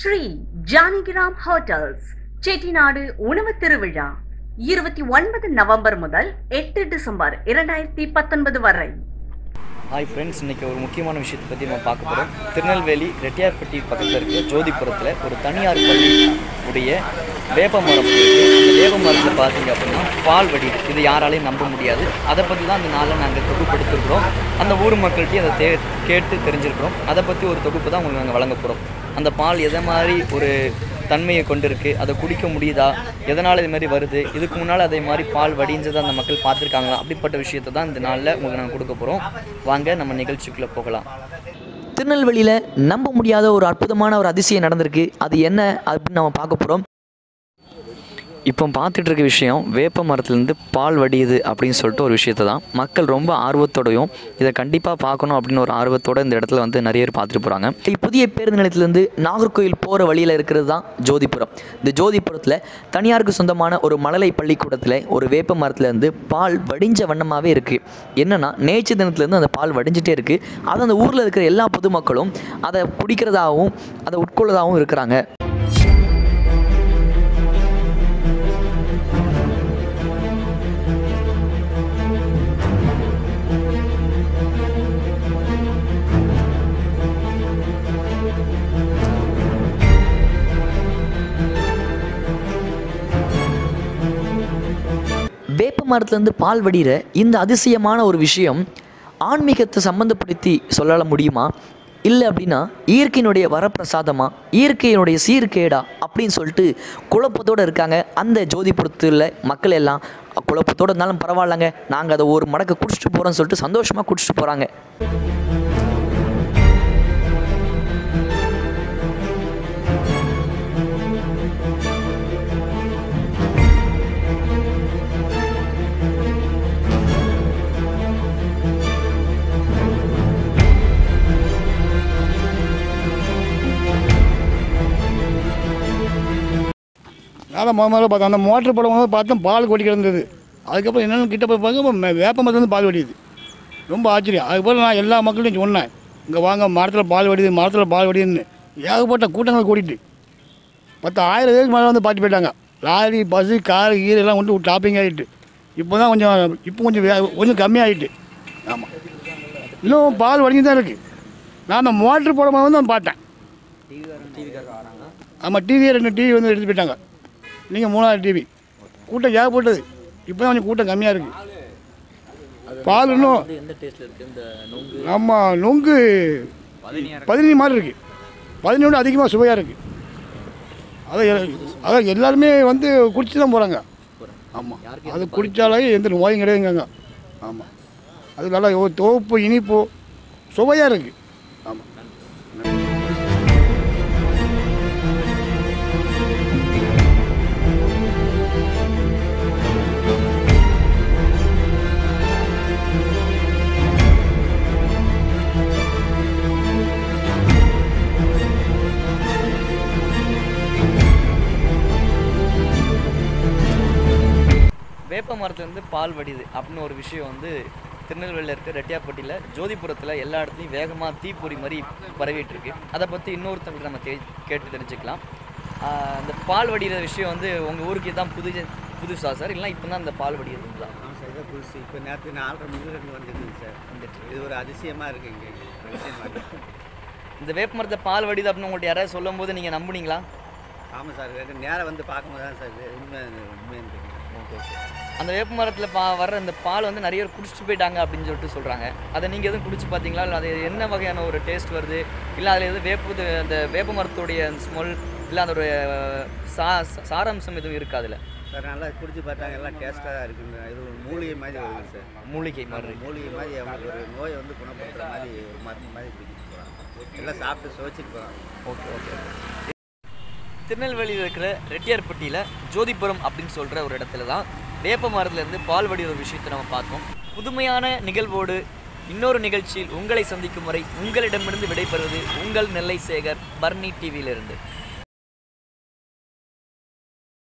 Sri Janakiram hotels Chettinad உணவு திருவிழா இருபத்தி ஒன்பது நவம்பர் முதல் எட்டு டிசம்பர் இரண்டாயிரத்தி பத்தொன்பது வரை ஹாய் ஃப்ரெண்ட்ஸ் இன்றைக்கி ஒரு முக்கியமான விஷயத்தை பற்றி நம்ம பார்க்க போகிறோம் திருநெல்வேலி ரெட்டியார்பட்டி பக்கத்தில் இருக்கிற ஜோதிபுரத்தில் ஒரு தனியார் பள்ளி உடைய வேப்ப மரம் இருக்குது அந்த வேப்ப மரத்தில் பார்த்தீங்க அப்படின்னா பால் வடியுது இது யாராலையும் நம்ப முடியாது அதை பற்றி தான் அந்த நாளில் நாங்கள் தொகுப்படுத்திருக்கிறோம் அந்த ஊர் மக்கள்கிட்டையும் அதை தே கேட்டு தெரிஞ்சிருக்கிறோம் அதை பற்றி ஒரு தொகுப்பு தான் உங்களுக்கு நாங்கள் வழங்க போகிறோம் அந்த பால் எதை மாதிரி ஒரு தன்மையை கொண்டிருக்கு அதை குடிக்க முடியுதா எதனால் இது மாதிரி வருது இதுக்கு முன்னால் அதே மாதிரி பால் வடிஞ்சதை அந்த மக்கள் பார்த்துருக்காங்களா அப்படிப்பட்ட விஷயத்தை தான் இந்த நாளில் உங்களுக்கு நாங்கள் கொடுக்க போகிறோம் வாங்க நம்ம நிகழ்ச்சிக்குள்ளே போகலாம் திருநெல்வேலியில் நம்ப முடியாத ஒரு அற்புதமான ஒரு அதிசயம் நடந்திருக்கு அது என்ன அப்படின்னு நம்ம பார்க்க போகிறோம் இப்போ பார்த்துட்டு இருக்க விஷயம் வேப்ப மரத்துலேருந்து பால் வடியுது அப்படின்னு சொல்லிட்டு ஒரு விஷயத்தை தான் மக்கள் ரொம்ப ஆர்வத்தோடையும் இதை கண்டிப்பாக பார்க்கணும் அப்படின்னு ஒரு ஆர்வத்தோட இந்த இடத்துல வந்து நிறைய பேர் பார்த்துட்டு போகிறாங்க புதிய பேருந்து நிலையத்திலேருந்து நாகர்கோயில் போகிற வழியில் இருக்கிறது தான் ஜோதிபுரம் இந்த ஜோதிபுரத்தில் தனியாருக்கு சொந்தமான ஒரு மழலை பள்ளிக்கூடத்தில் ஒரு வேப்ப மரத்துலேருந்து பால் வடிஞ்ச வண்ணமாகவே இருக்குது என்னென்னா நேற்று தினத்துலேருந்து அந்த பால் வடிஞ்சிட்டே இருக்குது அது அந்த ஊரில் இருக்கிற எல்லா பொதுமக்களும் அதை குடிக்கிறதாகவும் அதை உட்கொள்ளதாகவும் இருக்கிறாங்க வேப்ப மரத்துலேருந்து பால் வடிகிற இந்த அதிசயமான ஒரு விஷயம் ஆன்மீகத்தை சம்மந்தப்படுத்தி சொல்லல முடியுமா இல்லை அப்படின்னா இயற்கையினுடைய வரப்பிரசாதமா இயற்கையினுடைய சீர்கேடா அப்படின்னு சொல்லிட்டு குழப்பத்தோடு இருக்காங்க அந்த ஜோதிபுரத்தில் மக்கள் எல்லாம் குழப்பத்தோடு இருந்தாலும் பரவாயில்லங்க நாங்கள் அதை ஒரு மடக்கு குடிச்சிட்டு போகிறோம்னு சொல்லிட்டு சந்தோஷமாக குடிச்சிட்டு போகிறாங்க அதான் முத முதல்ல பார்த்தோம் அந்த மோட்டர் போடும் போது பார்த்தோம் பால் கொடி கிடந்தது அதுக்கப்புறம் என்னென்னு கிட்ட போய் பார்க்க இப்போ மே- வேப்ப மரத்துலேருந்து பால் வடியுது ரொம்ப ஆச்சரியம் அதுக்கப்புறம் நான் எல்லா மக்கள்கிட்டையும் சொன்னேன் இங்கே வாங்க மரத்தில் பால் வடியுது மரத்தில் பால் வடியுதுன்னு ஏகப்பட்ட கூட்டங்கள் கூட்டிட்டு பத்து ஆயிரம் பேருக்கு மேலே வந்து பார்த்து போயிட்டாங்க லாரி பஸ்ஸு கார் கீர் எல்லாம் கொண்டு டாப்பிங் ஆகிட்டு இப்போ தான் கொஞ்சம் இப்போ கொஞ்சம் வே- கொஞ்சம் கம்மியாகிட்டு ஆமாம் இன்னும் பால் வடிஞ்சு தான் இருக்குது நான் அந்த மோட்ரு போடும்போது வந்து நான் பார்த்தேன் ஆமாம் டிவி ரெண்டு டிவி வந்து எடுத்து போயிட்டாங்க நீங்கள் மூணாவது டிவி கூட்டம் ஏகப்பட்டது இப்போ தான் கொஞ்சம் கூட்டம் கம்மியாக இருக்குது பால் இன்னும் எந்த டேஸ்ட்டில் இருக்குது இந்த நொங்கு நம்ம நொங்கு பதினஞ்சு மாதிரி இருக்குது பதினொன்று அதிகமாக சுவையாக இருக்குது அதை அதான் எல்லாருமே வந்து குடிச்சு தான் போகிறாங்க ஆமாம் அது குடித்தாலே எந்த நோயும் கிடையாதுங்க ஆமாம் அது நல்லா ஒரு துவப்பு இனிப்பு சுவையாக இருக்குது ஆமாம் வேப்ப மரத்துலேருந்து பால் வடியுது அப்படின்னு ஒரு விஷயம் வந்து திருநெல்வேலியில் இருக்க ரெட்டியாப்பட்டியில் ஜோதிபுரத்தில் எல்லா இடத்துலையும் வேகமாக தீப்பொறி மாதிரி பரவிட்டு இருக்கு அதை பற்றி இன்னொருத்தவங்க நம்ம தே கேட்டு தெரிஞ்சுக்கலாம் ஆஹ் அந்த பால் வடிகிற விஷயம் வந்து உங்கள் ஊருக்கு தான் புது புதுசா சார் இல்லைனா இப்போ தான் அந்த பால் வடிகிறதுங்களா ஆமாம் சார் இதை புதுசு இப்போ நேற்று நாலரை மணி ரெண்டு வந்துருக்குங்க சார் வந்துட்டு இது ஒரு அதிசயமாக இருக்குது இங்கே அதிசயமாக இருக்கு இந்த வேப்ப மரத்தை பால் வடிது அப்படின்னு உங்கள்ட்ட யாராவது சொல்லும் போது நீங்கள் நம்புனீங்களா ஆமாம் சார் எனக்கு நேராக வந்து பார்க்கும்போது தான் சார் இது உண்மை உண்மைன்னு தெரியும் ஓகே ஓகே அந்த வேப்ப மரத்தில் பா வர்ற இந்த பால் வந்து நிறைய பேர் குடிச்சிட்டு போயிட்டாங்க அப்படின்னு சொல்லிட்டு சொல்கிறாங்க அதை நீங்கள் எதுவும் குடிச்சு பார்த்தீங்களா இல்லை அது என்ன வகையான ஒரு டேஸ்ட் வருது இல்லை அதில் எதுவும் வேப்பு அந்த வேப்ப மரத்துடைய ஸ்மெல் இல்லை அதோடைய சா சாராம்சம் எதுவும் இருக்கா அதில் சார் நல்லா குடிச்சு பார்த்தாங்க எல்லாம் டேஸ்ட்டாக தான் இருக்குங்க இது ஒரு மூலிகை மாதிரி வருது சார் மூலிகை மாதிரி ஆமாம், மூலிகை மாதிரி அவங்களுக்கு ஒரு நோயை வந்து குணப்படுத்துகிற மாதிரி ஒரு மருந்து மாதிரி குடிச்சிட்டு போகிறாங்க எல்லாம் சாப்பிட்டு சுவைச்சிட்டு போகிறாங்க ஓகே ஓகே திருநெல்வேலியில் இருக்கிற ரெட்டியார்பட்டியில் ஜோதிபுரம் அப்படின்னு சொல்கிற ஒரு இடத்துல தான் வேப்ப மரத்துலேருந்து பால் வடிகிற ஒரு விஷயத்தை நம்ம பார்த்தோம் புதுமையான நிகழ்வோடு இன்னொரு நிகழ்ச்சியில் உங்களை சந்திக்கும் வரை உங்களிடமிருந்து விடைபெறுவது உங்கள் நெல்லை சேகர் பர்னி டிவியிலிருந்து